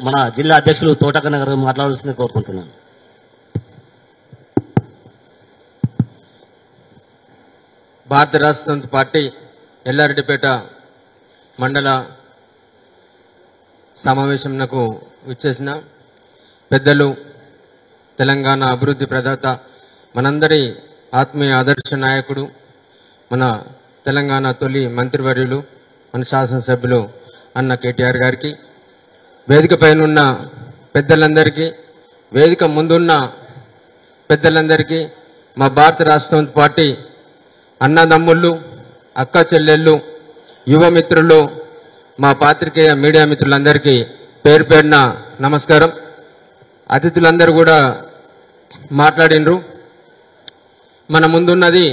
మన జిల్లా అధ్యక్షులు తోటకన్న గారు మాట్లాడాల్సింది కోరుకుంటున్నాను భారత రాష్ట్ర సమితి పార్టీ ఎల్లారెడ్డిపేట మండల సమావేశంకు విచ్చేసిన పెద్దలు తెలంగాణ అభివృద్ధి ప్రదాత మనందరి ఆత్మీయ ఆదర్శ నాయకుడు మన తెలంగాణ తొలి మంత్రివర్యులు మన శాసనసభ్యులు అన్న కేటీఆర్ గారికి వేదిక పైనున్న పెద్దలందరికీ వేదిక ముందున్న పెద్దలందరికీ మా భారత రాష్ట్ర సమితి పార్టీ అన్నదమ్ముళ్ళు అక్క చెల్లెళ్ళు యువ మిత్రులు మా పాత్రికేయ మీడియా మిత్రులందరికీ పేరు పేరున నమస్కారం అతిథులందరూ కూడా మాట్లాడినరు మన ముందున్నది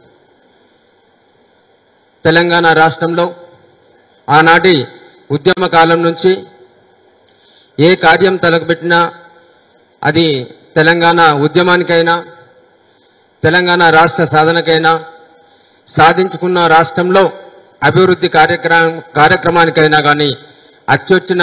తెలంగాణ రాష్ట్రంలో ఆనాటి ఉద్యమ కాలం నుంచి ఏ కార్యం తలపెట్టినా అది తెలంగాణ ఉద్యమానికైనా తెలంగాణ రాష్ట్ర సాధనకైనా సాధించుకున్న రాష్ట్రంలో అభివృద్ధి కార్యక్రమం కార్యక్రమానికైనా కానీ అచ్చొచ్చిన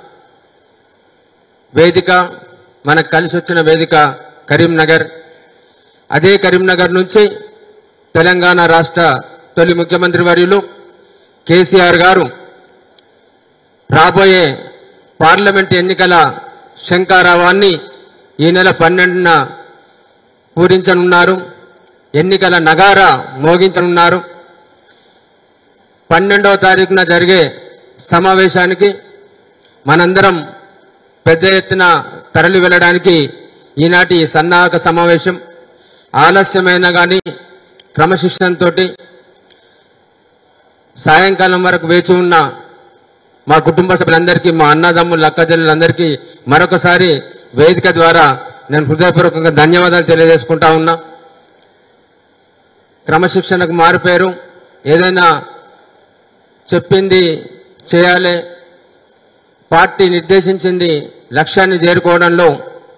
వేదిక మనకు కలిసి వచ్చిన వేదిక కరీంనగర్ అదే కరీంనగర్ నుంచి తెలంగాణ రాష్ట్ర తొలి ముఖ్యమంత్రి వర్యులు కేసీఆర్ గారు రాబోయే పార్లమెంట్ ఎన్నికల శంకారావాన్ని ఈ నెల పన్నెండున పూరించనున్నారు ఎన్నికల నగార మోగించనున్నారు పన్నెండవ తారీఖున జరిగే సమావేశానికి మనందరం పెద్ద ఎత్తున తరలి వెళ్ళడానికి ఈనాటి సన్నాహక సమావేశం ఆలస్యమైన కానీ క్రమశిక్షణతో సాయంకాలం వరకు వేచి ఉన్న మా కుటుంబ సభ్యులందరికీ మా అన్నదమ్ములు అక్కజల్లులందరికీ మరొకసారి వేదిక ద్వారా నేను హృదయపూర్వకంగా ధన్యవాదాలు తెలియజేసుకుంటా ఉన్నా క్రమశిక్షణకు మారిపోయారు ఏదైనా చెప్పింది చేయాలి పార్టీ నిర్దేశించింది లక్ష్యాన్ని చేరుకోవడంలో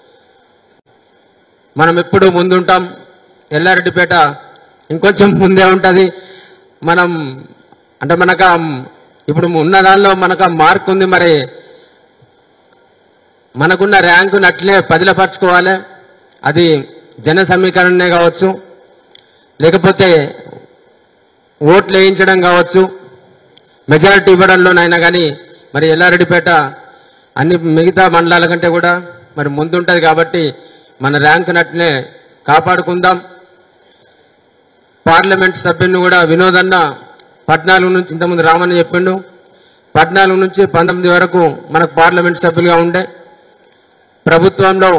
మనం ఎప్పుడూ ముందుంటాం ఎల్లారెడ్డిపేట ఇంకొంచెం ముందే ఉంటుంది మనం అంటే మనకు ఆ ఇప్పుడు ఉన్న దానిలో మనకు ఆ మార్క్ ఉంది మరి మనకున్న ర్యాంకుని అట్లే పదిలపరచుకోవాలి అది జన సమీకరణనే కావచ్చు లేకపోతే ఓట్లు వేయించడం కావచ్చు మెజారిటీ ఇవ్వడంలోనైనా కానీ మరి ఎల్లారెడ్డిపేట అన్ని మిగతా మండలాల కంటే కూడా మరి ముందుంటుంది కాబట్టి మన ర్యాంక్ నట్నే కాపాడుకుందాం పార్లమెంట్ సభ్యుని కూడా వినోదన్న పద్నాలుగు నుంచి ఇంతకుముందు రామని చెప్పిండు పద్నాలుగు నుంచి పంతొమ్మిది వరకు మనకు పార్లమెంట్ సభ్యులుగా ఉండే ప్రభుత్వంలో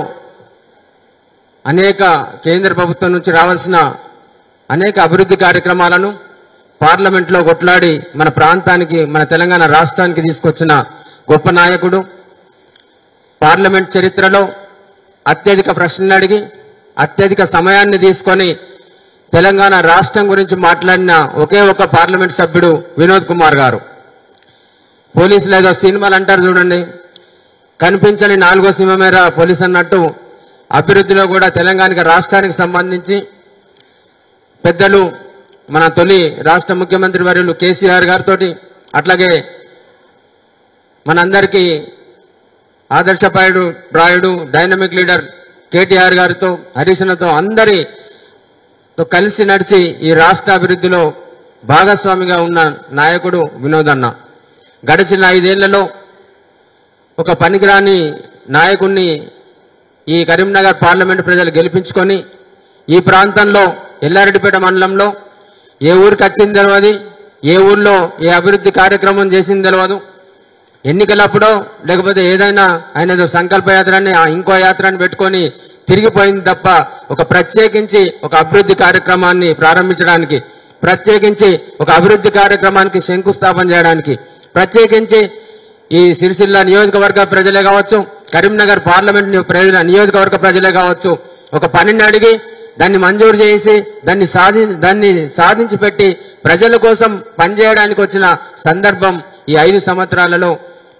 అనేక కేంద్ర ప్రభుత్వం నుంచి రావాల్సిన అనేక అభివృద్ధి కార్యక్రమాలను పార్లమెంట్లో కొట్లాడి మన ప్రాంతానికి మన తెలంగాణ రాష్ట్రానికి తీసుకొచ్చిన గొప్ప నాయకుడు పార్లమెంట్ చరిత్రలో అత్యధిక ప్రశ్నలు అడిగి అత్యధిక సమయాన్ని తీసుకొని తెలంగాణ రాష్ట్రం గురించి మాట్లాడిన ఒకే ఒక పార్లమెంట్ సభ్యుడు వినోద్ కుమార్ గారు పోలీసులు ఏదో సినిమాలు అంటారు చూడండి కనిపించని నాలుగో సింహమేరా పోలీస్ అన్నట్టు అభివృద్ధిలో కూడా తెలంగాణకి రాష్ట్రానికి సంబంధించి పెద్దలు మన తొలి రాష్ట్ర ముఖ్యమంత్రి వర్యులు కేసీఆర్ గారితో అట్లాగే మనందరికీ ఆదర్శపాయుడు ప్రాయుడు డైనమిక్ లీడర్ కేటీఆర్ గారితో హరీశనతో అందరితో కలిసి నడిచి ఈ రాష్ట్ర అభివృద్ధిలో భాగస్వామిగా ఉన్న నాయకుడు వినోదన్న గడిచిన ఐదేళ్లలో ఒక పనికిరాని నాయకుణ్ణి ఈ కరీంనగర్ పార్లమెంట్ ప్రజలు గెలిపించుకొని ఈ ప్రాంతంలో ఎల్లారెడ్డిపేట మండలంలో ఏ ఊరికి వచ్చింది తెలియదు ఏ ఊర్లో ఏ అభివృద్ధి కార్యక్రమం చేసింది తెలియదు ఎన్నికలప్పుడో లేకపోతే ఏదైనా ఆయన ఏదో సంకల్ప యాత్రని ఆ ఇంకో యాత్రని పెట్టుకొని తిరిగిపోయింది తప్ప ఒక ప్రత్యేకించి ఒక అభివృద్ధి కార్యక్రమాన్ని ప్రారంభించడానికి ప్రత్యేకించి ఒక అభివృద్ధి కార్యక్రమానికి శంకుస్థాపన చేయడానికి ప్రత్యేకించి ఈ సిరిసిల్ల నియోజకవర్గ ప్రజలే కావచ్చు కరీంనగర్ పార్లమెంట్ ని- ప్రజల నియోజకవర్గ ప్రజలే కావచ్చు ఒక పనిని అడిగి దాన్ని మంజూరు చేసి దాన్ని సాధి దాన్ని సాధించి పెట్టి ప్రజల కోసం పనిచేయడానికి వచ్చిన సందర్భం ఈ ఐదు సంవత్సరాలలో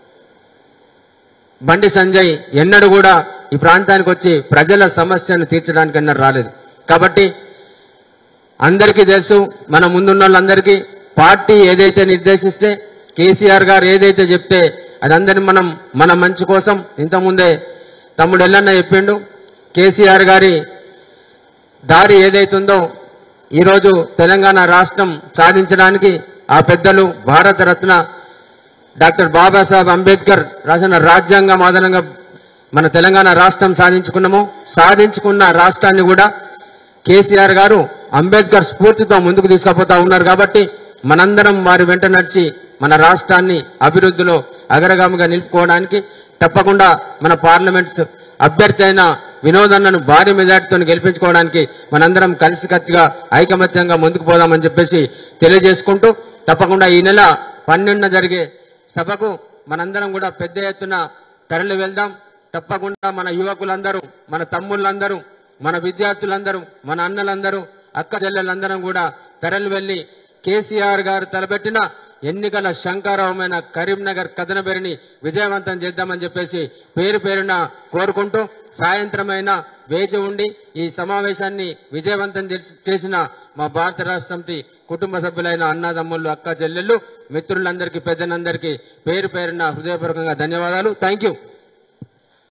బండి సంజయ్ ఎన్నడూ కూడా ఈ ప్రాంతానికి వచ్చి ప్రజల సమస్యను తీర్చడానికి ఎన్నడూ రాలేదు కాబట్టి అందరికీ తెలుసు మన ముందున్న వాళ్ళందరికీ పార్టీ ఏదైతే నిర్దేశిస్తే కేసీఆర్ గారు ఏదైతే చెప్తే అది అందరిని మనం మన మంచి కోసం ఇంతకుముందే తమ్ముడు ఎల్లన్న చెప్పిండు కేసీఆర్ గారి దారి ఏదైతుందో ఈరోజు తెలంగాణ రాష్ట్రం సాధించడానికి ఆ పెద్దలు భారతరత్న డాక్టర్ బాబాసాహెబ్ అంబేద్కర్ రాసిన రాజ్యాంగం ఆధారంగా మన తెలంగాణ రాష్ట్రం సాధించుకున్నాము సాధించుకున్న రాష్ట్రాన్ని కూడా కేసీఆర్ గారు అంబేద్కర్ స్ఫూర్తితో ముందుకు తీసుకుపోతా ఉన్నారు కాబట్టి మనందరం వారి వెంట నడిచి మన రాష్ట్రాన్ని అభివృద్ధిలో అగ్రగామిగా నిలుపుకోవడానికి తప్పకుండా మన పార్లమెంట్ అభ్యర్థి అయిన వినోదన్నను భారీ మెజార్టీతో గెలిపించుకోవడానికి మనందరం కలిసికట్టుగా ఐకమత్యంగా ముందుకు పోదామని చెప్పేసి తెలియజేసుకుంటూ తప్పకుండా ఈ నెల పన్నెండున జరిగే సభకు మనందరం కూడా పెద్ద ఎత్తున తరలి వెళ్దాం తప్పకుండా మన యువకులందరూ మన తమ్ముళ్ళందరూ మన విద్యార్థులందరూ మన అన్నలందరూ అక్క చెల్లెలందరం కూడా తరలి వెళ్లి కేసీఆర్ గారు తలపెట్టిన ఎన్నికల శంకారవమైన కరీంనగర్ కథనబెరిని విజయవంతం చేద్దామని చెప్పేసి పేరు పేరున కోరుకుంటూ సాయంత్రమైన వేచి ఉండి ఈ సమావేశాన్ని విజయవంతం చేసి- చేసిన మా భారత రాష్ట్ర సమితి కుటుంబ సభ్యులైన అన్నదమ్ముళ్ళు అక్క చెల్లెళ్ళు మిత్రులందరికీ పెద్దలందరికీ పేరు పేరున హృదయపూర్వకంగా ధన్యవాదాలు థ్యాంక్ యూ